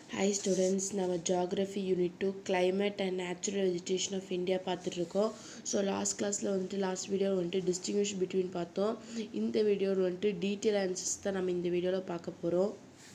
Hi students நம்ம geography unit two climate and natural vegetation of India பார்த்துட்ருக்கோம் so last கிளாஸில் வந்துட்டு last வீடியோவில் வந்துட்டு டிஸ்டிங்விஷ் பிட்வீன் பார்த்தோம் இந்த வீடியோவில் வந்துட்டு டீட்டெயில் ஆன்சர்ஸ் தான் நம்ம இந்த வீடியோவில் பார்க்க போகிறோம்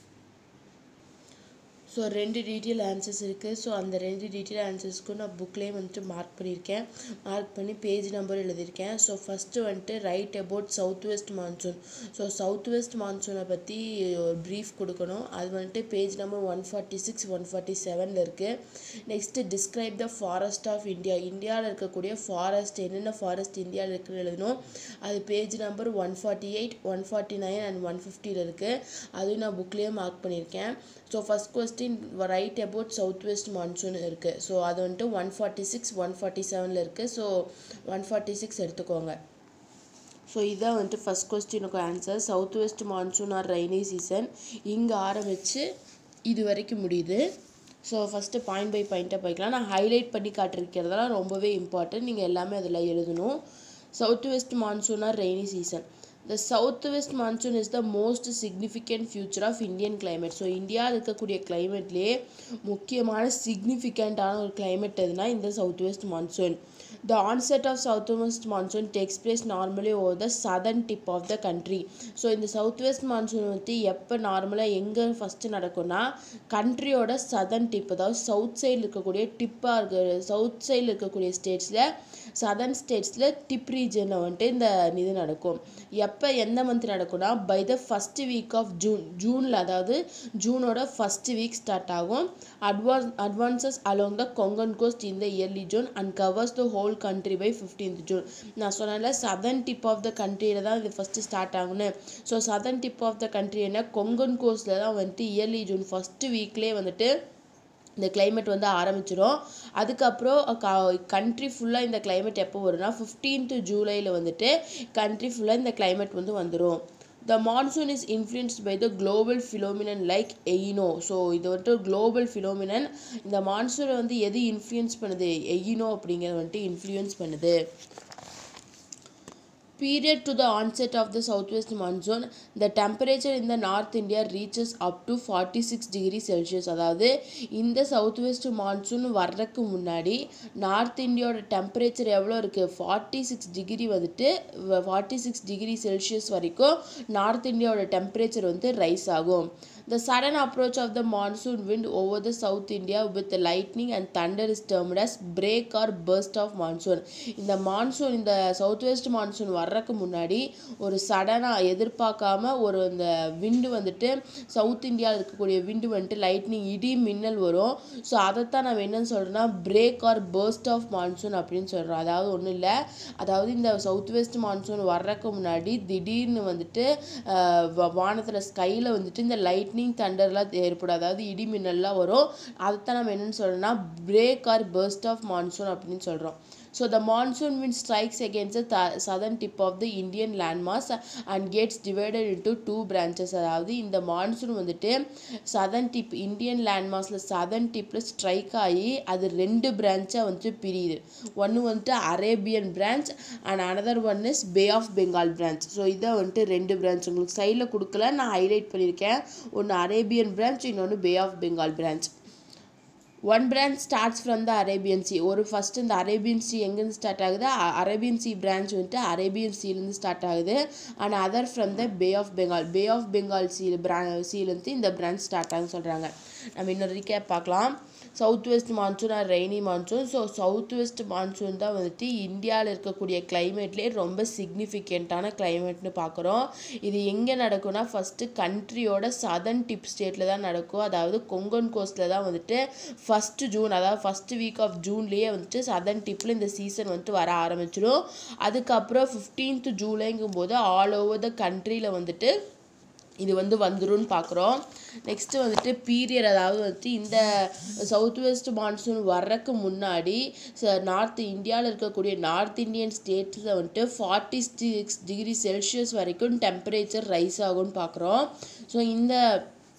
ஸோ ரெண்டு டீட்டெயில் ஆன்சர்ஸ் இருக்குது ஸோ அந்த ரெண்டு டீட்டெயில் ஆன்சர்ஸ்க்கும் நான் புக்லேயே வந்துட்டு மார்க் பண்ணியிருக்கேன் மார்க் பண்ணி பேஜ் நம்பர் எழுதியிருக்கேன் ஸோ ஃபஸ்ட்டு வந்துட்டு write about south west monsoon so south west மான்சூனை பற்றி ஒரு ப்ரீஃப் கொடுக்கணும் அது வந்துட்டு page number one forty six one forty செவனில் இருக்குது next describe the forest of India இந்தியாவில் இருக்கக்கூடிய ஃபாரஸ்ட் என்னென்ன ஃபாரஸ்ட் இந்தியாவில் இருக்குன்னு எழுதணும் அது page number one forty eight one forty nine and one ஃபிஃப்டியில் இருக்குது அதையும் நான் புக்லேயே மார்க் பண்ணியிருக்கேன் so first question right about south west monsoon இருக்குது ஸோ அது வந்துட்டு one forty six one forty செவனில் இருக்குது ஸோ ஒன் ஃபார்ட்டி சிக்ஸ் எடுத்துக்கோங்க ஸோ இதான் வந்துட்டு ஃபஸ்ட் கொஸ்டினுக்கு answer south west monsoon or rainy season இங்கே ஆரம்பித்து இது வரைக்கும் முடியுது ஸோ ஃபஸ்ட்டு பாயிண்ட் பை பாயிண்ட்டாக போய்க்கலாம் நான் ஹைலைட் பண்ணி காட்டிருக்கிறதெல்லாம் ரொம்பவே இம்பார்ட்டன்ட் நீங்கள் எல்லாமே அதில் எழுதணும் south west monsoon or rainy season the south west monsoon is the most significant feature of Indian climate so இந்தியாவில் இருக்கக்கூடிய கிளைமேட்லேயே முக்கியமான சிக்னிஃபிகண்ட்டான ஒரு கிளைமேட் எதுனா இந்த south west monsoon the onset of south west monsoon takes place normally over the southern tip of the country so இந்த south west monsoon வந்து எப்போ நார்மலாக எங்கே ஃபஸ்ட்டு நடக்கும்னா கண்ட்ரியோட சதர்ன் டிப் அதாவது சவுத் சைடில் இருக்கக்கூடிய டிப்பாக இருக்க சவுத் சைடில் இருக்கக்கூடிய ஸ்டேட்ஸில் சதர்ன் ஸ்டேட்ஸில் டிப் ரீஜனில் வந்துட்டு இந்த இது நடக்கும் எப்போ எந்த மந்த் நடக்கும்னா by the first week of June ஜூனில் அதாவது ஜூனோட ஃபஸ்ட் வீக் ஸ்டார்ட் ஆகும் advance advances along the Konkan coast இந்த early June and covers the whole country by fifteenth June நான் சொன்னேன்ல சதர்ன் டிப் ஆஃப் த கண்ட்ரியில் தான் இது ஃபஸ்ட்டு ஸ்டார்ட் ஆகும்னு so southern tip of the country என்ன கொங்கன் கோஸ்டில் தான் வந்துட்டு இயர்லி ஜூன் ஃபஸ்ட்டு வீக்லேயே வந்துட்டு இந்த கிளைமேட் வந்து ஆரம்பிச்சிடும் அதுக்கப்புறம் கண்ட்ரி ஃபுல்லாக இந்த கிளைமேட் எப்போ வரும்னா ஃபிஃப்டீன்த்து ஜூலையில் வந்துட்டு கண்ட்ரி ஃபுல்லாக இந்த கிளைமேட் வந்து வந்துடும் the monsoon is influenced by the global phenomenon like எயினோ ஸோ இது வந்துட்டு குளோபல் ஃபிலோமினன் இந்த மான்சூனை வந்து எது இன்ஃப்ளூயன்ஸ் பண்ணுது எயினோ அப்படிங்கிறது வந்துட்டு இன்ஃப்ளூயன்ஸ் பண்ணுது period to the onset of the southwest monsoon the temperature in the north india reaches up to 46 degree celsius அதாவது இந்த சவுத் வெஸ்ட் மான்சூன் வர்றதுக்கு முன்னாடி நார்த் இந்தியாவோட டெம்பரேச்சர் எவ்வளோ இருக்குது ஃபார்ட்டி சிக்ஸ் டிகிரி வந்துட்டு ஃபார்ட்டி சிக்ஸ் டிகிரி செல்சியஸ் வரைக்கும் north இந்தியாவோட டெம்பரேச்சர் வந்து ரைஸ் ஆகும் The sudden approach of the monsoon wind over the South India with the lightning and thunder is termed as break or burst of monsoon. இந்த monsoon இந்த south west monsoon வர்றதுக்கு முன்னாடி ஒரு சடனாக எதிர்பார்க்காம ஒரு இந்த விண்டு வந்துட்டு சவுத் இந்தியாவில் இருக்கக்கூடிய விண்டு வந்துட்டு லைட்னிங் இடி மின்னல் வரும் ஸோ அதைத்தான் நம்ம என்னன்னு சொல்கிறோன்னா break or burst of monsoon அப்படின்னு சொல்கிறோம் அதாவது ஒன்றும் இல்லை அதாவது இந்த சவுத் வெஸ்ட் மான்சூன் வர்றதுக்கு முன்னாடி திடீர்னு வந்துட்டு வானத்தில் ஸ்கையில் வந்துட்டு இந்த லைட் லைட்னிங் தண்டர்லாம் ஏற்படும் அதாவது இடி மின்னல்லாம் வரும் அதைத்தான் நம்ம என்னென்னு சொல்கிறோம்னா break or burst of monsoon அப்படின்னு சொல்கிறோம் so the monsoon wind strikes against the southern tip of the Indian landmass and gets divided into two branches அதாவது இந்த மான்சூன் வந்துட்டு சதர்ன் டிப் இந்தியன் லேண்ட்மாஸில் சதர்ன் டிப்பில் ஸ்ட்ரைக் ஆகி அது ரெண்டு பிரான்ச்சாக வந்துட்டு பிரியுது ஒன்று வந்துட்டு Arabian branch and another one is Bay of Bengal branch so இதான் வந்துட்டு ரெண்டு பிரான்ச் உங்களுக்கு சைடில் கொடுக்கல நான் ஹைலைட் பண்ணியிருக்கேன் ஒன்று அரேபியன் பிரான்ச் இன்னொன்று Bay of Bengal branch one branch starts from the Arabian Sea ஒரு ஃபஸ்ட்டு இந்த அரேபியன் சி எங்கேருந்து ஸ்டார்ட் ஆகுது அரேபியன் சி பிரான்ச் வந்துட்டு அரேபியன் சீலேருந்து ஸ்டார்ட் ஆகுது and other from the Bay of Bengal Bay of Bengal சீல் பிரா சீலேருந்து இந்த பிரான்ச் ஸ்டார்ட் ஆகுதுன்னு சொல்கிறாங்க நம்ம இன்னொரு ரீகேப் பார்க்கலாம் south west monsoon or rainy monsoon so south west monsoon தான் வந்துட்டு இந்தியாவில் இருக்கக்கூடிய கிளைமேட்லேயே ரொம்ப சிக்னிஃபிகண்ட்டான கிளைமேட்னு பார்க்குறோம் இது எங்கே நடக்கும்னா ஃபஸ்ட்டு கண்ட்ரியோட சதர்ன் டிப் ஸ்டேட்டில் தான் நடக்கும் அதாவது கொங்கன் கோஸ்ட்டில் தான் வந்துட்டு ஃபஸ்ட்டு ஜூன் அதாவது ஃபஸ்ட்டு வீக் ஆஃப் ஜூன்லேயே வந்துட்டு சதர்ன் டிப்பில் இந்த சீசன் வந்துட்டு வர ஆரம்பிச்சிடும் அதுக்கப்புறம் ஃபிஃப்டீன்த் ஜூலைங்கும் போது ஆல் ஓவர் த கண்ட்ரியில் வந்துட்டு இது வந்து வந்துரும்னு பார்க்குறோம் நெக்ஸ்ட்டு வந்துட்டு பீரியட் அதாவது வந்துட்டு இந்த சவுத் வெஸ்ட் மான்சூன் வர்றதுக்கு முன்னாடி நார்த் இந்தியாவில் இருக்கக்கூடிய நார்த் இந்தியன் ஸ்டேட்ஸில் வந்துட்டு ஃபார்ட்டி சிக்ஸ் டிகிரி செல்சியஸ் வரைக்கும் டெம்பரேச்சர் ரைஸ் ஆகும்னு பார்க்குறோம் ஸோ இந்த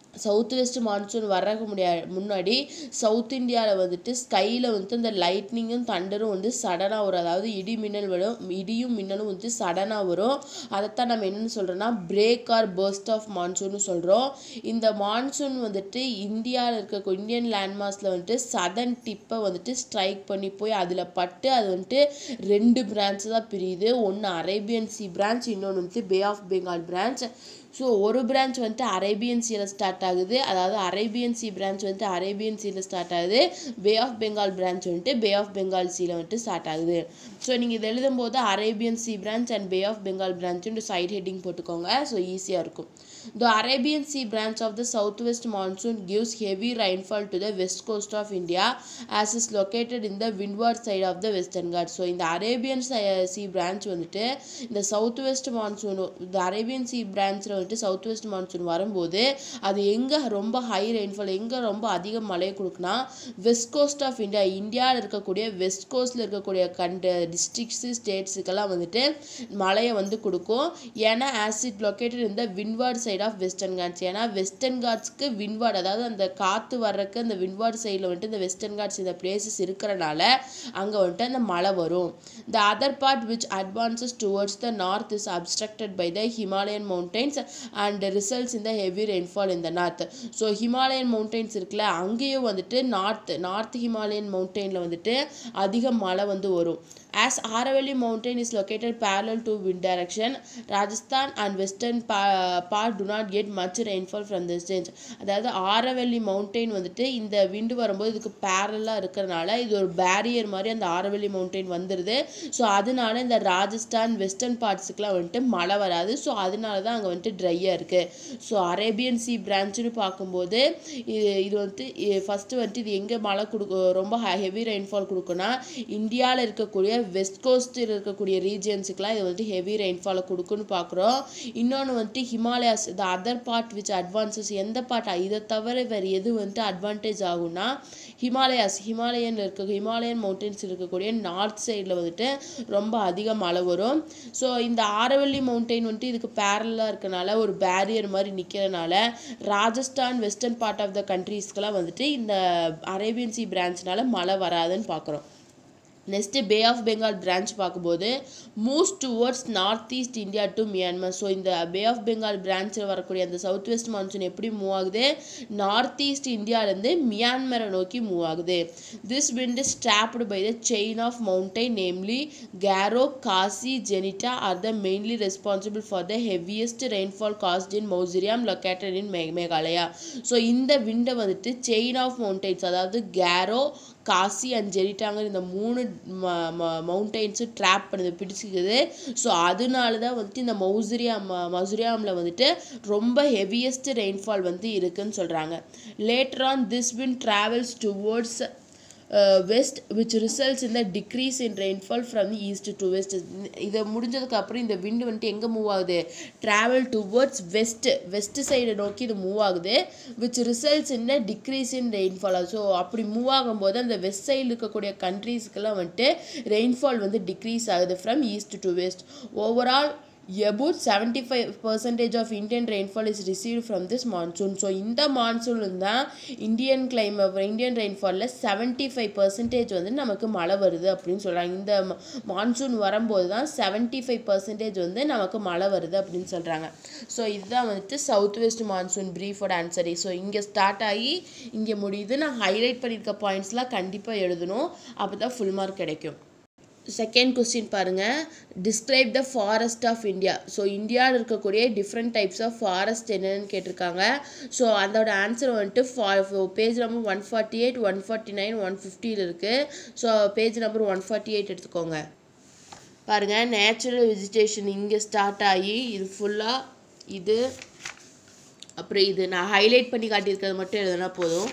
சவுத் வெஸ்ட் மான்சூன் வர்றதுக்கு முடியா முன்னாடி சவுத் இந்தியாவில் வந்துட்டு ஸ்கையில் வந்துட்டு இந்த லைட்னிங்கும் தண்டரும் வந்து சடனாக வரும் அதாவது இடி மின்னல் வரும் இடியும் மின்னலும் வந்து சடனாக வரும் அதைத்தான் நம்ம என்னென்னு சொல்கிறோன்னா பிரேக் ஆர் பர்ஸ்ட் ஆஃப் மான்சூன்னு சொல்கிறோம் இந்த மான்சூன் வந்துட்டு இந்தியாவில் இருக்க இந்தியன் லேண்ட்மாஸில் வந்துட்டு சதன் டிப்பை வந்துட்டு ஸ்ட்ரைக் பண்ணி போய் அதில் பட்டு அது வந்துட்டு ரெண்டு பிரான்ச் தான் பிரியுது ஒன்று அரேபியன் சி பிரான்ச் இன்னொன்று வந்துட்டு bay of Bengal branch so ஒரு பிரான்ச் வந்துட்டு அரேபியன் சீல ஸ்டார்ட் ஆகுது அதாவது அரேபியன் சி பிரான்ச் வந்துட்டு அரேபியன் சீல ஸ்டார்ட் ஆகுது பே ஆஃப் பெங்கால் பிரான்ச் வந்துட்டு பே ஆஃப் பெங்கால் சீல வந்துட்டு ஸ்டார்ட் ஆகுது ஸோ நீங்கள் இது எழுதும்போது Arabian C branch and bay of Bengal பிரான்ச்சுன்னு சைட் ஹெட்டிங் போட்டுக்கோங்க ஸோ ஈஸியாக இருக்கும் The Arabian Sea branch of the southwest monsoon gives heavy rainfall to the west coast of India as is located in the windward side of the western Ghats. So இந்த Arabian C branch வந்துட்டு இந்த south west monsoon இந்த Arabian sea பிரான்ச்சில் வந்துட்டு south west monsoon வரும்போது அது எங்கே ரொம்ப ஹை ரெயின்ஃபால் எங்கே ரொம்ப அதிக மழை கொடுக்குன்னா வெஸ்ட் கோஸ்ட் ஆஃப் இந்தியா இந்தியாவில் இருக்கக்கூடிய வெஸ்ட் கோஸ்ட்டில் இருக்கக்கூடிய கண்ட டிஸ்ட்ரிக்ஸு ஸ்டேட்ஸுக்கெல்லாம் வந்துட்டு மழையை வந்து கொடுக்கும் ஏன்னா ஆசிட் லொக்கேட்டட் இந்த windward side of western Ghats ஏன்னா வெஸ்டர்ன் காட்ஸ்க்கு விண்வார்டு அதாவது அந்த காற்று வர்றதுக்கு அந்த விண்வார்டு சைடில் வந்துட்டு இந்த வெஸ்டர்ன் காட்ஸ் இந்த பிளேசஸ் இருக்கிறனால அங்கே வந்துட்டு அந்த மழை வரும் the other part which advances towards the north is obstructed by the Himalayan mountains and results இந்த ஹெவி ரெயின்ஃபால் இந்த நார்த் ஸோ ஹிமாலயன் மவுண்டைன்ஸ் இருக்குல்ல அங்கேயும் வந்துட்டு நார்த் நார்த் ஹிமாலயன் மவுண்டெயினில் வந்துட்டு அதிக மழை வந்து வரும் As Aravalli mountain is located parallel to wind direction, Rajasthan and western pa- part do not get much rainfall from this range. அதாவது ஆரவல்லி மவுண்டெயின் வந்துட்டு இந்த விண்டு வரும்போது இதுக்கு பேரலாக இருக்கிறனால இது ஒரு பேரியர் மாதிரி அந்த ஆரவல்லி மவுண்டெயின் வந்துடுது ஸோ அதனால இந்த ராஜஸ்தான் வெஸ்டர்ன் பார்ட்ஸுக்குலாம் வந்துட்டு மழை வராது ஸோ அதனால தான் அங்கே வந்துட்டு ட்ரையாக இருக்குது ஸோ அரேபியன் சி பிரான்ச்சுன்னு பார்க்கும்போது இது இது வந்துட்டு ஃபஸ்ட்டு வந்துட்டு இது எங்கே மழை கொடுக்கும் ரொம்ப ஹெவி ரெயின்ஃபால் கொடுக்குன்னா இந்தியாவில் இருக்கக்கூடிய வெஸ்ட் கோஸ்ட்டில் இருக்கக்கூடிய ரீஜியன்ஸுக்குலாம் இது வந்துட்டு ஹெவி ரெயின்ஃபாலை கொடுக்குன்னு பார்க்குறோம் இன்னொன்று வந்துட்டு Himalayas the other part which advances எந்த பார்ட் இதை தவிர வேறு எது வந்துட்டு அட்வான்டேஜ் ஆகும்னா ஹிமாலயாஸ் ஹிமாலயன் இருக்க ஹிமாலயன் மவுண்டன்ஸ் இருக்கக்கூடிய நார்த் சைடில் வந்துட்டு ரொம்ப அதிக மழை வரும் ஸோ இந்த ஆரவல்லி மவுண்டெயின் வந்துட்டு இதுக்கு பேரலாக இருக்கனால ஒரு பேரியர் மாதிரி நிற்கிறனால Rajasthan western part of the கண்ட்ரீஸ்க்கெல்லாம் வந்துட்டு இந்த அரேபியன் சி பிரான்ச்னால மழை வராதுன்னு பார்க்குறோம் next bay of Bengal branch பார்க்கும்போது moves towards north east India to Myanmar so இந்த பே ஆஃப் பெங்கால் பிரான்ச்சில் வரக்கூடிய அந்த சவுத் வெஸ்ட் மான்சூன் எப்படி மூவ் ஆகுது நார்த் ஈஸ்ட் இந்தியாவிலேருந்து மியான்மரை நோக்கி மூவ் ஆகுது this wind is trapped by the chain of mountain namely Garo, Khasi, Genita are the mainly responsible for the heaviest rainfall caused in Mausoleum located in Me- Meghalaya so இந்த விண்டை வந்துட்டு chain of mountains அதாவது கேரோ Kashi and ஜெரிட்டாங்கிற இந்த மூணு மவுண்டைன்ஸு drop பண்ணுது பிடிச்சிக்குது so அதனால தான் வந்துட்டு இந்த மௌசரியாம் மௌசரியாமில் வந்துட்டு ரொம்ப ஹெவியஸ்ட் ரெயின்ஃபால் வந்து இருக்குன்னு சொல்கிறாங்க later on this wind travels towards west which results இந்த decrease in rainfall from the east to west இதை முடிஞ்சதுக்கு அப்புறம் இந்த விண்டு வந்துட்டு எங்கே மூவ் ஆகுது ட்ராவல் டுவர்ட்ஸ் வெஸ்ட் வெஸ்ட் சைடை நோக்கி இது மூவ் ஆகுது which results in decrease in rainfall so அப்படி மூவ் ஆகும்போது அந்த வெஸ்ட் சைடில் இருக்கக்கூடிய கண்ட்ரீஸ்க்கெல்லாம் வந்துட்டு ரெயின்ஃபால் வந்து டிக்ரீஸ் ஆகுது from east to west overall about 75 percentage of Indian rainfall is received from this monsoon. So இந்த மான்சூன் தான் இந்தியன் கிளைம இந்தியன் ரெயின்ஃபாலில் செவன்ட்டி ஃபைவ் பர்சன்டேஜ் வந்து நமக்கு மழை வருது அப்படின்னு சொல்கிறாங்க இந்த மான்சூன் வரும்போது தான் செவன்ட்டி ஃபைவ் பர்சன்டேஜ் வந்து நமக்கு மழை வருது அப்படின்னு சொல்கிறாங்க ஸோ இதுதான் வந்துட்டு சவுத் வெஸ்ட் மான்சூன் ப்ரீஃபோட ஆன்சரி ஸோ இங்கே ஸ்டார்ட் ஆகி இங்கே முடியுது நான் ஹைலைட் பண்ணியிருக்க பாயிண்ட்ஸ்லாம் கண்டிப்பாக எழுதணும் அப்போ தான் ஃபுல் மார்க் கிடைக்கும் செகண்ட் கொஸ்டின் பாருங்கள் describe the forest of India so இந்தியாவில் இருக்கக்கூடிய டிஃப்ரெண்ட் டைப்ஸ் ஆஃப் ஃபாரஸ்ட் என்னென்னு கேட்டிருக்காங்க ஸோ அதோட ஆன்சர் வந்துட்டு ஃபா page number one forty eight one forty nine one ஃபிஃப்டியில் இருக்குது so page number one forty eight எடுத்துக்கோங்க பாருங்கள் நேச்சுரல் வெஜிடேஷன் இங்கே ஸ்டார்ட் ஆகி இது ஃபுல்லாக இது அப்புறம் இது நான் ஹைலைட் பண்ணி காட்டியிருக்கிறது மட்டும் எழுதுனா போதும்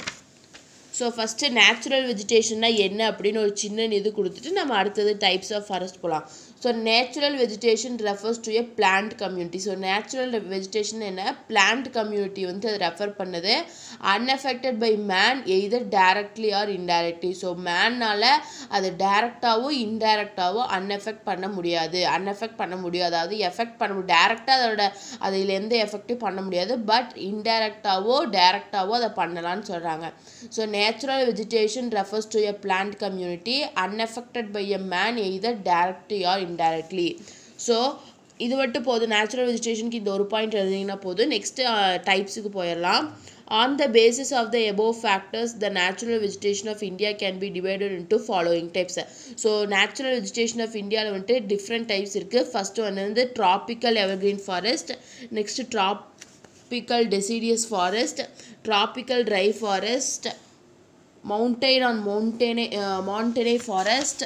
ஸோ ஃபஸ்ட்டு நேச்சுரல் வெஜிடேஷன்னா என்ன அப்படின்னு ஒரு சின்ன இது கொடுத்துட்டு நம்ம அடுத்தது டைப்ஸ் ஆஃப் ஃபாரஸ்ட் போகலாம் so so natural vegetation refers to a plant community so natural vegetation என்ன பிளான்ட் கம்யூனிட்டி வந்து அது ரெஃபர் பண்ணுது unaffected by man either directly or indirectly so மேனால் அது டைரக்டாவோ இன்டைரக்டாவோ அன்எஃபெக்ட் பண்ண முடியாது அன்எஃபெக்ட் பண்ண முடியாது அதாவது எஃபெக்ட் பண்ண முடியும் டேரெக்டாக அதோட அதில் எந்த எஃபெக்ட்டும் பண்ண முடியாது பட் இன்டைரக்டாவோ டேரெக்டாவோ அதை பண்ணலாம்னு சொல்கிறாங்க so natural vegetation refers to a plant community unaffected by a man either directly or indirectly so இது மட்டும் போதும் நேச்சுரல் வெஜிடேஷனுக்கு இந்த ஒரு பாயிண்ட் எழுதிங்கன்னா போதும் நெக்ஸ்ட்டு டைப்ஸுக்கு போயிடலாம் On the basis of the above factors, the natural vegetation of India can be divided into following types. So natural vegetation of இந்தியாவில் வந்துட்டு different types இருக்குது ஃபஸ்ட்டு ஒன்று வந்து tropical evergreen forest next tropical deciduous forest tropical dry forest mountain on montane montane forest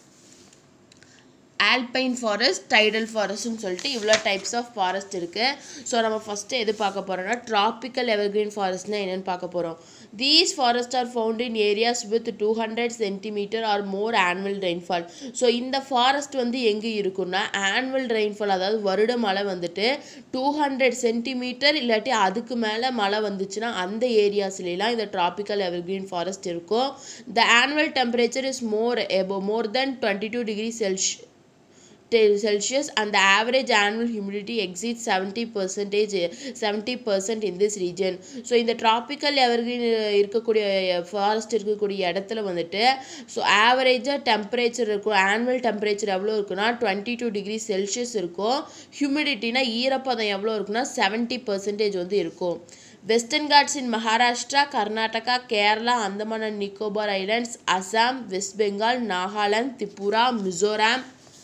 alpine forest tidal ஃபாரஸ்ட்னு சொல்லிட்டு இவ்வளோ types of forest இருக்குது so நம்ம ஃபஸ்ட்டு எது பார்க்க போகிறோம்னா ட்ராபிக்கல் எவர்கிரீன் ஃபாரஸ்ட்னா என்னென்னு பார்க்க போகிறோம் these forest are found in areas with two hundred centimeter or more annual rainfall so இந்த ஃபாரஸ்ட் வந்து எங்கே இருக்குன்னா ஆனுவல் ரெயின்ஃபால் அதாவது வருட மழை வந்துட்டு டூ ஹண்ட்ரட் சென்டிமீட்டர் இல்லாட்டி அதுக்கு மேலே மழை வந்துச்சுன்னா அந்த ஏரியாஸ்லாம் இந்த ட்ராபிக்கல் எவர்கிரீன் ஃபாரஸ்ட் இருக்கும் the annual temperature is more above more then twenty two degree Celsius Celsius and the average annual humidity exceeds 70 percentage 70 percent in this region so இந்த tropical evergreen இருக்கக்கூடிய ஃபாரஸ்ட் இருக்கக்கூடிய இடத்துல வந்துட்டு so ஆவரேஜாக temperature இருக்கும் annual temperature எவ்வளோ இருக்குன்னா twenty two degree Celsius இருக்கும் ஹியூமிடிட்டினா ஈரப்பதம் எவ்வளோ இருக்குன்னா செவன்ட்டி பர்சன்டேஜ் வந்து இருக்கும் western Ghats in Maharashtra Karnataka Kerala Andaman and Nicobar islands Assam west Bengal Nagaland Tripura Mizoram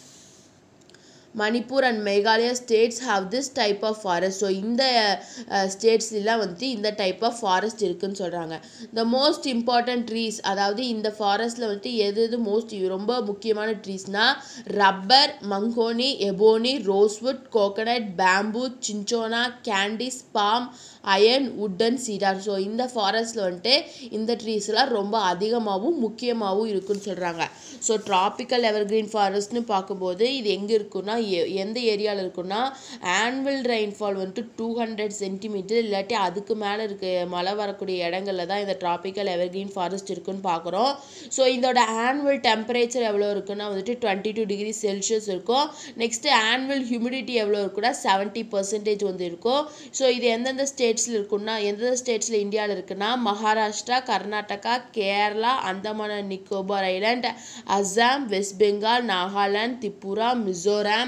Manipur and Meghalaya states have this type of forest so இந்த ஸ்டேட்ஸ்லாம் வந்துட்டு இந்த டைப் ஆஃப் ஃபாரஸ்ட் இருக்குன்னு சொல்கிறாங்க த மோஸ்ட் இம்பார்ட்டன்ட் ட்ரீஸ் அதாவது இந்த ஃபாரஸ்ட்டில் வந்துட்டு எது எது மோஸ்ட் ரொம்ப முக்கியமான ட்ரீஸ்னால் rubber mahogany ebony rosewood coconut bamboo cinchona canes palm iron wooden cedar so இந்த ஃபாரஸ்ட்டில் வந்துட்டு இந்த ட்ரீஸ்லாம் ரொம்ப அதிகமாகவும் முக்கியமாகவும் இருக்குன்னு சொல்கிறாங்க ஸோ ட்ராபிக்கல் எவர்கிரீன் ஃபாரஸ்ட்னு பார்க்கும்போது இது எங்கே இருக்குன்னா எ- எந்த ஏரியாவில் இருக்குன்னா ஆனுவல் ரெயின்ஃபால் வந்துட்டு டூ ஹண்ட்ரட் சென்டிமீட்டர் இல்லாட்டி அதுக்கு மேலே இருக்க மழை வரக்கூடிய இடங்கள்ல தான் இந்த ட்ராபிக்கல் எவர்கிரீன் ஃபாரஸ்ட் இருக்குன்னு பார்க்குறோம் ஸோ இதோட ஆனுவல் டெம்பரேச்சர் எவ்வளோ இருக்குன்னா வந்துட்டு டுவெண்ட்டி டூ டிகிரி செல்சியஸ் இருக்கும் நெக்ஸ்ட்டு ஆனுவல் ஹியூமிடிட்டி எவ்வளோ இருக்குன்னா செவன்ட்டி பர்சன்டேஜ் வந்து இருக்கும் ஸோ இது எந்தெந்த ஸ்டேட்ஸில் இருக்குன்னா எந்தெந்த ஸ்டேட்ஸில் இந்தியாவில் இருக்குன்னா Maharashtra Karnataka Kerala Andaman and Nicobar island Assam west Bengal Nagaland Tripura Mizoram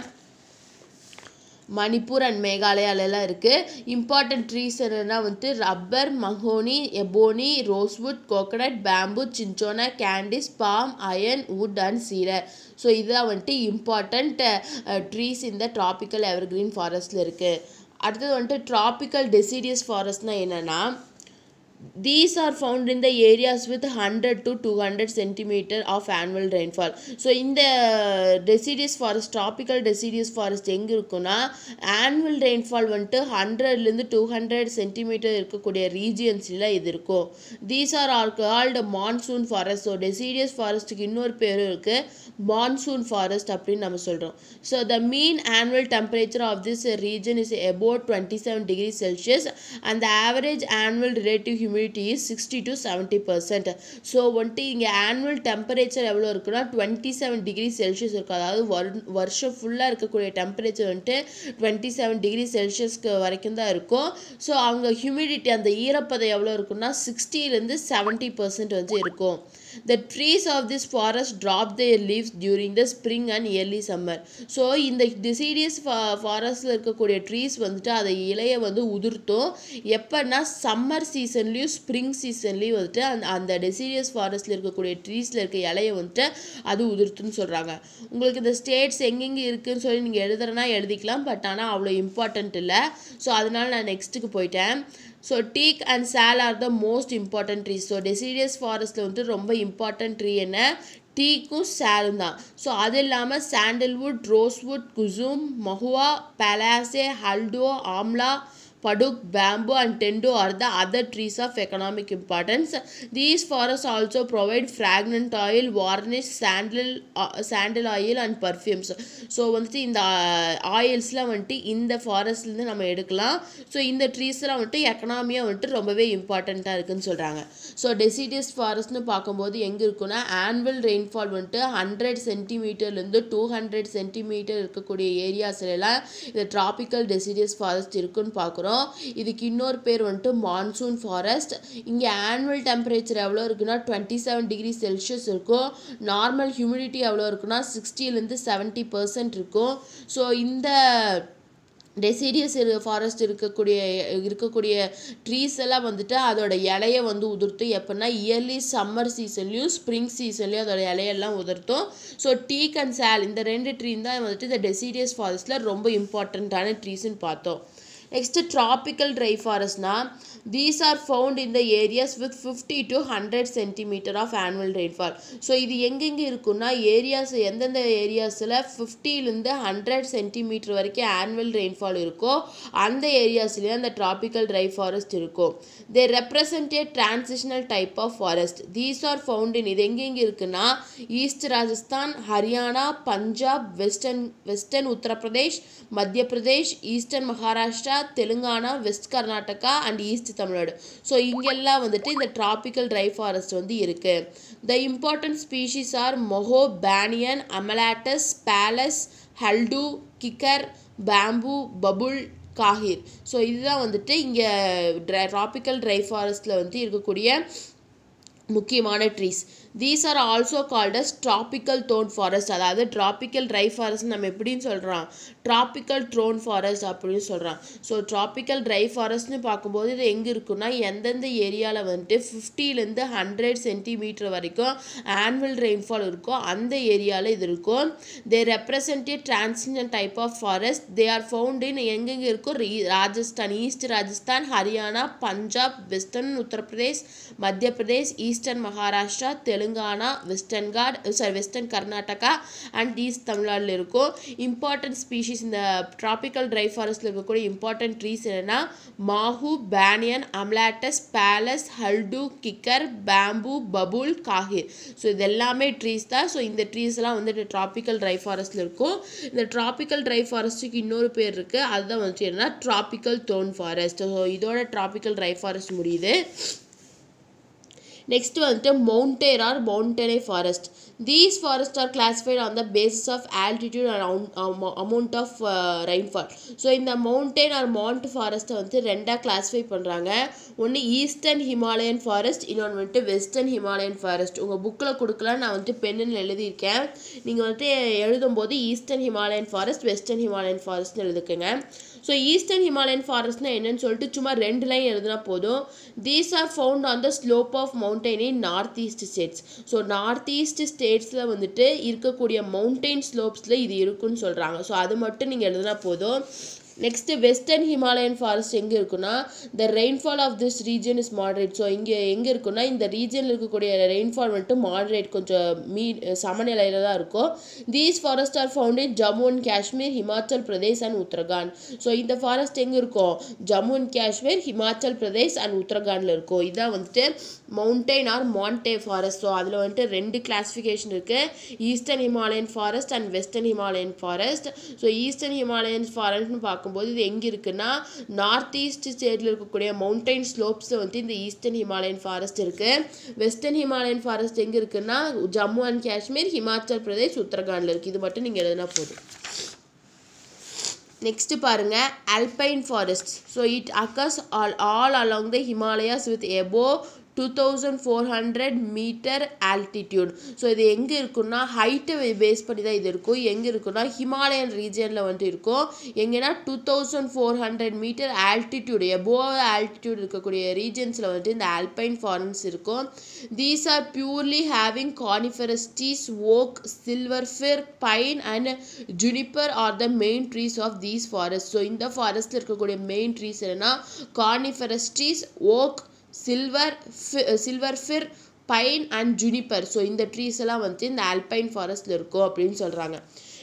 Manipur and மேகாலயாலலாம் இருக்குது இம்பார்ட்டன்ட் ட்ரீஸ் என்னென்னா வந்துட்டு ரப்பர் மஹோனி ebony rosewood coconut bamboo cinchona canes palm iron wood and cedar so இதுதான் வந்துட்டு இம்பார்ட்டண்ட் ட்ரீஸ் இந்த ட்ராபிக்கல் எவர்கிரீன் ஃபாரஸ்ட்டில் இருக்குது அடுத்தது வந்துட்டு ட்ராபிக்கல் டெசிடியஸ் ஃபாரஸ்ட்னா என்னென்னா these are found in the areas with 100 to 200 centimeter of annual rainfall so இந்த deciduous forest tropical deciduous forest எங்கே இருக்குன்னா ஆனுவல் ரெயின்ஃபால் வந்துட்டு ஹண்ட்ரட்லேருந்து டூ ஹண்ட்ரட் சென்டிமீட்டர் இருக்கக்கூடிய ரீஜியன்ஸில் இது இருக்கும் these are are called monsoon forest so deciduous ஃபாரஸ்ட்டுக்கு இன்னொரு பேரும் இருக்குது மான்சூன் ஃபாரஸ்ட் அப்படின்னு நம்ம சொல்கிறோம் so the mean annual temperature of this region is about twenty seven degree Celsius and the average annual relative humidity is sixty to seventy percent so வந்துட்டு இங்கே annual temperature எவ்வளோ இருக்குன்னா டுவெண்ட்டி செவன் டிகிரி செல்சியஸ் இருக்கும் அதாவது வரு வருஷம் ஃபுல்லாக இருக்கக்கூடிய டெம்பரேச்சர் வந்துட்டு டுவெண்ட்டி செவன் டிகிரி செல்சியஸ்க்கு வரைக்கும் தான் இருக்கும் ஸோ அவங்க ஹியூமிடிட்டி அந்த ஈரப்பதம் எவ்வளோ இருக்குன்னா சிக்ஸ்டிலேருந்து செவன்ட்டி பர்சன்ட் வந்து இருக்கும் the trees of this forest drop their leaves during the spring and early summer so இந்த deciduous ஃபாரஸ்டில் இருக்கக்கூடிய ட்ரீஸ் வந்துட்டு அதை இலையை வந்து உதிர்த்தும் எப்போன்னா சம்மர் சீசன்லேயும் ஸ்ப்ரிங் சீசன்லேயும் வந்துட்டு அந்த அந்த deciduous ஃபாரஸ்டில் இருக்கக்கூடிய ட்ரீஸில் இருக்க இலையை வந்துட்டு அது உதிர்த்துன்னு சொல்கிறாங்க உங்களுக்கு இந்த ஸ்டேட்ஸ் எங்கெங்கே இருக்குன்னு சொல்லி நீங்கள் எழுதுறனா எழுதிக்கலாம் பட் ஆனால் அவ்வளோ இம்பார்ட்டன்ட் இல்லை ஸோ அதனால நான் நெக்ஸ்ட்டுக்கு போயிட்டேன் so teak and sal are the most important trees so deciduous ஃபாரஸ்ட்டில் வந்துட்டு ரொம்ப இம்பார்ட்டன்ட் ட்ரீ என்ன டீக்கும் சாலும் தான் ஸோ அது இல்லாமல் sandalwood rosewood kusum mahua palash haldu amla paduk bamboo and tendu are the other trees of economic importance these forests also provide fragrant oil varnish sandal uh, sandal oil and perfumes so வந்துட்டு இந்த ஆயில்ஸ்லாம் வந்துட்டு இந்த ஃபாரஸ்ட்லேருந்து நம்ம எடுக்கலாம் ஸோ இந்த ட்ரீஸ்லாம் வந்துட்டு எக்கனாமியாக வந்துட்டு ரொம்பவே இம்பார்ட்டண்ட்டாக இருக்குன்னு சொல்கிறாங்க ஸோ டெசிடியஸ் ஃபாரஸ்ட்னு பார்க்கும்போது எங்கே இருக்குன்னா ஆனுவல் ரெயின்ஃபால் வந்துட்டு ஹண்ட்ரட் சென்டிமீட்டர்லேருந்து டூ ஹண்ட்ரட் சென்டிமீட்டர் இருக்கக்கூடிய ஏரியாஸ்லாம் இந்த ட்ராபிக்கல் டெசிடியஸ் ஃபாரஸ்ட் இருக்குன்னு பார்க்குறோம் இதுக்கு இன்னொரு பேர் வந்துட்டு மான்சூன் ஃபாரஸ்ட் இங்கே ஆனுவல் டெம்பரேச்சர் எவ்வளோ இருக்குன்னா டுவெண்ட்டி செவன் டிகிரி செல்சியஸ் இருக்கும் நார்மல் ஹியூமிடிட்டி எவ்வளோ இருக்குன்னா சிக்ஸ்டிலேருந்து செவன்ட்டி பர்சன்ட் இருக்கும் ஸோ இந்த டெசிடியஸ் ஃபாரஸ்ட் இருக்கக்கூடிய இருக்கக்கூடிய ட்ரீஸ் எல்லாம் வந்துட்டு அதோட இலைய வந்து உதிர்த்தும் எப்படின்னா இயர்லி சம்மர் சீசன்லேயும் ஸ்ப்ரிங் சீசன்லேயும் அதோட இலையெல்லாம் உதிர்த்தும் ஸோ டீக் அண்ட் சால் இந்த ரெண்டு ட்ரீ தான் வந்துட்டு இந்த டெசிடியஸ் ஃபாரஸ்ட்டில் ரொம்ப இம்பார்ட்டண்ட்டான ட்ரீஸ்ன்னு பார்த்தோம் நெக்ஸ்ட் ட்ராபிக்கல் ட்ரை ஃபாரஸ்ட்னா these are found in the areas with fifty to hundred centimeter of annual rainfall so இது எங்கெங்கே இருக்குன்னா ஏரியாஸ் எந்தெந்த ஏரியாஸில் ஃபிஃப்டிலேருந்து ஹண்ட்ரட் சென்டிமீட்டர் வரைக்கும் ஆனுவல் ரெயின்ஃபால் இருக்கோ அந்த ஏரியாஸ்லேயே அந்த ட்ராபிக்கல் ட்ரை ஃபாரஸ்ட் இருக்கும் they represent a transitional type of forest these are found in இது எங்கெங்கே இருக்குன்னா east Rajasthan Haryana Punjab western western Uttar Pradesh Madhya Pradesh eastern Maharashtra Telangana west Karnataka and east Tamil Nadu so இங்கெல்லாம் வந்துட்டு இந்த டிராபிக்கல் ட்ரை ஃபாரஸ்ட் வந்து இருக்குது the important species are mahua banyan amaltas palas haldu kikar bamboo babul khair so இதுதான் வந்துட்டு இங்கே ட்ரை ட்ராபிக்கல் ட்ரை ஃபாரஸ்ட்டில் வந்து இருக்கக்கூடிய முக்கியமான trees these are also called as tropical thorn forest அதாவது ட்ராபிக்கல் ட்ரை ஃபாரஸ்ட் நம்ம எப்படின்னு சொல்கிறோம் ட்ராபிக்கல் ட்ரோன் ஃபாரஸ்ட் அப்படின்னு சொல்கிறோம் ஸோ ட்ராபிக்கல் ட்ரை ஃபாரஸ்ட்னு பார்க்கும்போது இது எங்கே இருக்குன்னா எந்தெந்த ஏரியாவில் வந்துட்டு ஃபிஃப்டிலேருந்து ஹண்ட்ரட் சென்டிமீட்டர் வரைக்கும் ஆனுவல் ரெயின்ஃபால் இருக்கோ அந்த ஏரியாவில் இது இருக்கும் they represent a transition type of forest they are found in எங்கெங்கே இருக்கும் ரீ- Rajasthan east Rajasthan Haryana Punjab western Uttar Pradesh Madhya Pradesh eastern Maharashtra Telangana western Ghat sorry western Karnataka and east தமிழ்நாட்டில் இருக்கும் இம்பார்ட்டன்ட் ஸ்பீஷீஸ் இந்த ட்ராபிக்கல் ட்ரை ஃபாரஸ்ட்டில் இருக்கக்கூடிய இம்பார்ட்டன்ட் ட்ரீஸ் என்னென்னா mahua banyan amaltas palas haldu kikar bamboo babul khair so இது எல்லாமே ட்ரீஸ் தான் ஸோ இந்த ட்ரீஸ்லாம் வந்து ட்ராபிக்கல் ட்ரை ஃபாரஸ்ட்டில் இருக்கும் இந்த ட்ராபிக்கல் ட்ரை ஃபாரஸ்ட்டுக்கு இன்னொரு பேர் இருக்குது அதுதான் வந்துட்டு என்னன்னா ட்ராபிக்கல் தோன் ஃபாரஸ்ட் ஸோ இதோட ட்ராபிக்கல் ட்ரை ஃபாரஸ்ட் முடியுது நெக்ஸ்ட் வந்துட்டு mountain or montane forest these forest are classified on the basis of altitude and amount of rainfall so இந்த மவுண்டெயின் ஆர் மவுண்ட் ஃபாரஸ்ட்டை வந்து ரெண்டாக கிளாஸிஃபை பண்ணுறாங்க ஒன்று ஈஸ்டர்ன் ஹிமாலயன் ஃபாரஸ்ட் இன்னொன்று வந்துட்டு வெஸ்டர்ன் ஹிமாலயன் ஃபாரஸ்ட் உங்கள் புக்கில் கொடுக்கல நான் வந்துட்டு பென்னில் எழுதியிருக்கேன் நீங்கள் வந்துட்டு எழுதும்போது eastern Himalayan forest western Himalayan ஃபாரஸ்ட்னு எழுதுக்குங்க ஸோ ஈஸ்டர்ன் ஹிமாலயன் ஃபாரஸ்ட்னா என்னன்னு சொல்லிட்டு சும்மா ரெண்டு லைன் எழுதினா போதும் these are found on the slope of mountain in north east states so north east ஸ்டேட்ஸில் வந்துட்டு இருக்கக்கூடிய மவுண்டைன் ஸ்லோப்ஸில் இது இருக்குன்னு சொல்கிறாங்க ஸோ அது மட்டும் நீங்கள் எழுதினா போதும் நெக்ஸ்ட் வெஸ்டர்ன் ஹிமாலயன் ஃபாரஸ்ட் எங்கே இருக்குன்னா the rainfall of this region is moderate so இங்கே எங்கே இருக்குன்னா இந்த ரீஜனில் இருக்கக்கூடிய ரெயின்ஃபால் வந்துட்டு மாடரேட் கொஞ்சம் மீ சமநிலையில் தான் இருக்கும் these forest are found in Jammu and Kashmir Himachal Pradesh and Uttarakhand so இந்த ஃபாரஸ்ட் எங்கே இருக்கும் ஜம்மு அண்ட் காஷ்மீர் ஹிமாச்சல் பிரதேஷ் அண்ட் உத்தரகாண்டில் இருக்கும் இதான் வந்துட்டு mountain or montane forest so அதில் வந்துட்டு ரெண்டு கிளாஸிஃபிகேஷன் இருக்குது eastern Himalayan forest and western Himalayan forest so eastern Himalayan ஃபாரஸ்ட்னு பார்க்கும்போது இது எங்கே இருக்குன்னா நார்த் ஈஸ்ட் ஸ்டேட்டில் இருக்கக்கூடிய மவுண்டைன் ஸ்லோப்ஸில் வந்து இந்த ஈஸ்டர்ன் ஹிமாலயன் ஃபாரஸ்ட் இருக்குது வெஸ்டர்ன் ஹிமாலயன் ஃபாரஸ்ட் எங்கே இருக்குன்னா ஜம்மு அண்ட் காஷ்மீர் ஹிமாச்சல் பிரதேஷ் உத்தரகாண்டில் இருக்குது இது மட்டும் நீங்கள் எழுதினா போதும் நெக்ஸ்ட் பாருங்க alpine forest so it occurs all all along the Himalayas with above two thousand four hundred metre altitude so இது எங்கே இருக்குன்னா ஹைட்டை பேஸ் பண்ணி தான் இது இருக்கும் எங்கே இருக்குன்னா ஹிமாலயன் ரீஜனில் வந்துட்டு இருக்கும் எங்கன்னா two thousand four hundred metre altitude above altitude இருக்கக்கூடிய ரீஜன்ஸில் வந்துட்டு இந்த ஆல்பைன் ஃபாரன்ஸ் இருக்கும் these are purely having coniferous trees oak silver fir pine and juniper are the main trees of these forest so இந்த ஃபாரஸ்ட்டில் இருக்கக்கூடிய மெயின் ட்ரீஸ் என்னென்னா coniferous trees oak silver silver fir pine and juniper so இந்த trees எல்லாம் வந்து இந்த alpine ஃபாரஸ்ட்டில் இருக்கும் அப்படின்னு சொல்கிறாங்க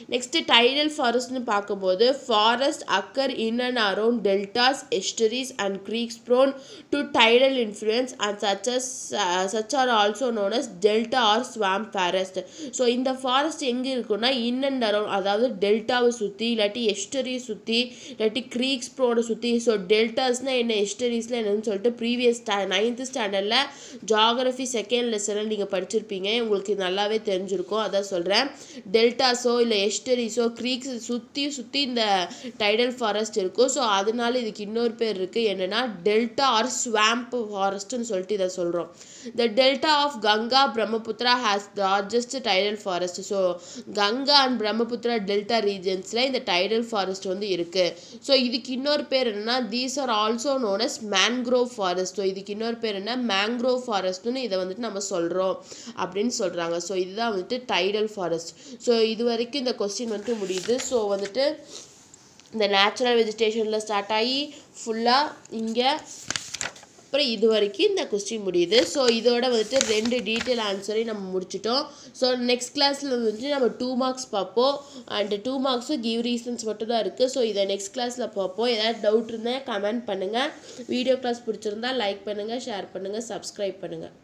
நெக்ஸ்ட்டு டைடல் ஃபாரஸ்ட்னு பார்க்கும்போது forest occur in and around deltas estuaries and creeks prone to tidal influence and such as uh, such are also known as delta or swamp forest so இந்த forest எங்கே இருக்குன்னா இன் and around அதாவது டெல்டாவை சுற்றி இல்லாட்டி எஸ்டரியை சுற்றி இல்லாட்டி க்ரீக்ஸ் ப்ரோனை சுற்றி ஸோ டெல்டாஸ்னால் என்ன எஸ்டரிஸில் என்னன்னு சொல்லிட்டு ப்ரீவியஸ் ஸ்டா நைன்த்து ஸ்டாண்டர்டில் ஜாகிரஃபி செகண்ட் லெசனில் நீங்கள் படிச்சிருப்பீங்க உங்களுக்கு நல்லாவே தெரிஞ்சிருக்கும் அதான் சொல்கிறேன் டெல்டாஸோ இல்லை எஸ்டரிஸோ க்ரீக்ஸ் சுற்றி சுற்றி இந்த டைடல் ஃபாரஸ்ட் இருக்கும் ஸோ அதனால இதுக்கு இன்னொரு பேர் இருக்குது என்னென்னா டெல்டா ஆர் ஸ்வாம்ப் ஃபாரஸ்ட்னு சொல்லிட்டு இதை சொல்கிறோம் the delta of Ganga Brahmaputra has largest tidal forest so Ganga and Brahmaputra delta ரீஜன்ஸில் இந்த டைடல் ஃபாரஸ்ட் வந்து இருக்குது ஸோ இதுக்கு இன்னொரு பேர் என்னென்னா these are also known as mangrove forest so இதுக்கு இன்னொரு பேர் என்ன மேங்க்ரோவ் ஃபாரஸ்ட்னு இதை வந்துட்டு நம்ம சொல்கிறோம் அப்படின்னு சொல்கிறாங்க ஸோ இதுதான் வந்துட்டு டைடல் ஃபாரஸ்ட் ஸோ இது வரைக்கும் இந்த கொஸ்டின் வந்துட்டு முடியுது ஸோ வந்துட்டு இந்த நேச்சுரல் வெஜிடேஷனில் ஸ்டார்ட் ஆகி ஃபுல்லாக இங்கே அப்புறம் இது வரைக்கும் இந்த கொஸ்டின் முடியுது ஸோ இதோட வந்துட்டு ரெண்டு டீட்டெயில் ஆன்சரையும் நம்ம முடிச்சிட்டோம் ஸோ நெக்ஸ்ட் கிளாஸில் வந்துட்டு நம்ம டூ மார்க்ஸ் பார்ப்போம் அண்ட் டூ மார்க்ஸும் கிவ் ரீசன்ஸ் மட்டும் தான் இருக்குது ஸோ இதை நெக்ஸ்ட் கிளாஸில் பார்ப்போம் ஏதாவது டவுட் இருந்தால் கமெண்ட் பண்ணுங்கள் வீடியோ கிளாஸ் பிடிச்சிருந்தா லைக் பண்ணுங்கள் ஷேர் பண்ணுங்கள் சப்ஸ்கிரைப் பண்ணுங்கள்